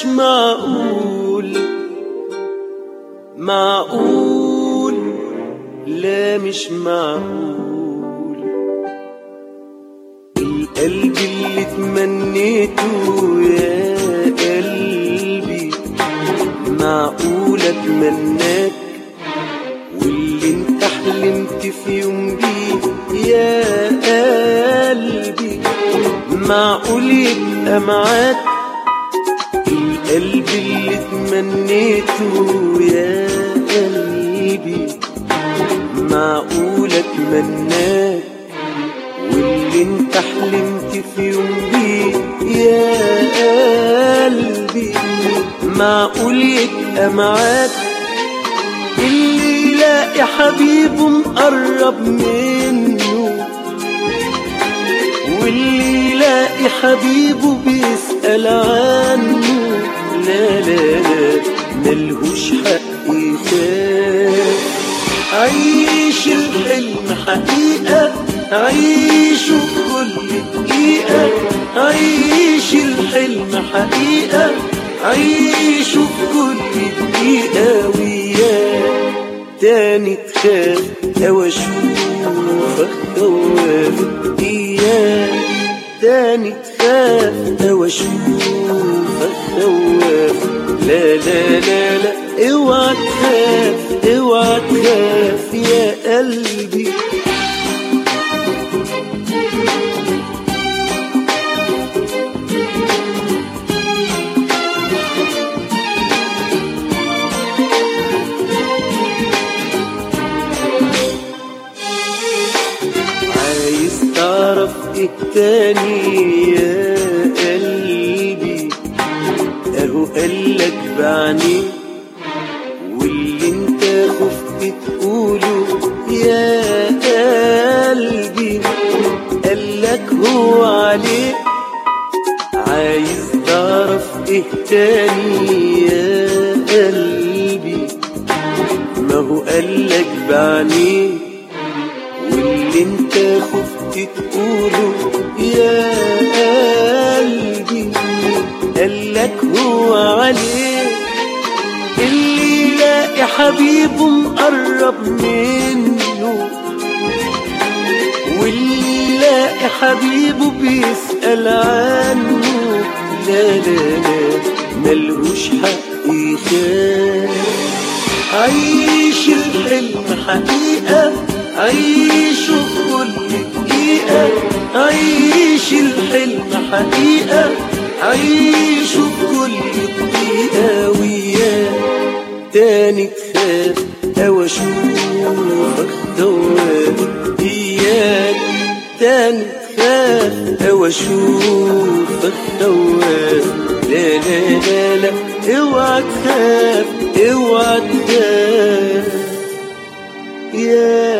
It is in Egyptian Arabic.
مش معقول معقول لا مش معقول القلب اللي تمنيته يا قلبي معقول اتمناك واللي انت حلمت في يوم بيه يا قلبي معقول يبقى معاك القلب اللي تمنيته يا قلبي معقول اتمناك واللي انت حلمت في يوم بيه يا قلبي معقول يبقى معاك اللي يلاقي حبيبه مقرب منه واللي يلاقي حبيبه بيسأل عنه لا لا لا ملهوش حق يخاف عيش الحلم حقيقة عيشه كل دقيقة عيش الحلم حقيقة عيشه كل دقيقة وياه تاني تخاف أو أشوفك خواف إياه تاني تخاف أو أشوفك خواف لا لا لا لا اوعى تخاف اوعى تخاف يا قلبي عايز تعرف ايه تاني يا قلبي اهو قالك بعني واللي انت خفت تقوله يا قلبي قالك هو عليك عايز تعرف ايه تاني يا قلبي ما هو قالك بعني واللي انت خفت تقوله يا قلبي قالك هو عليه اللي يلاقي حبيبه مقرب منه واللي يلاقي حبيبه بيسأل عنه لا لا لا ملهوش حق يخاف عيش الحلم حقيقة عيشه كل دقيقة عيش الحلم حقيقة عيشه كل دقيقة وياه تاني تخاف أو أشوفك خواف إياك تاني تخاف أو أشوفك خواف لا لا لا لا اوعى تخاف اوعى تخاف يا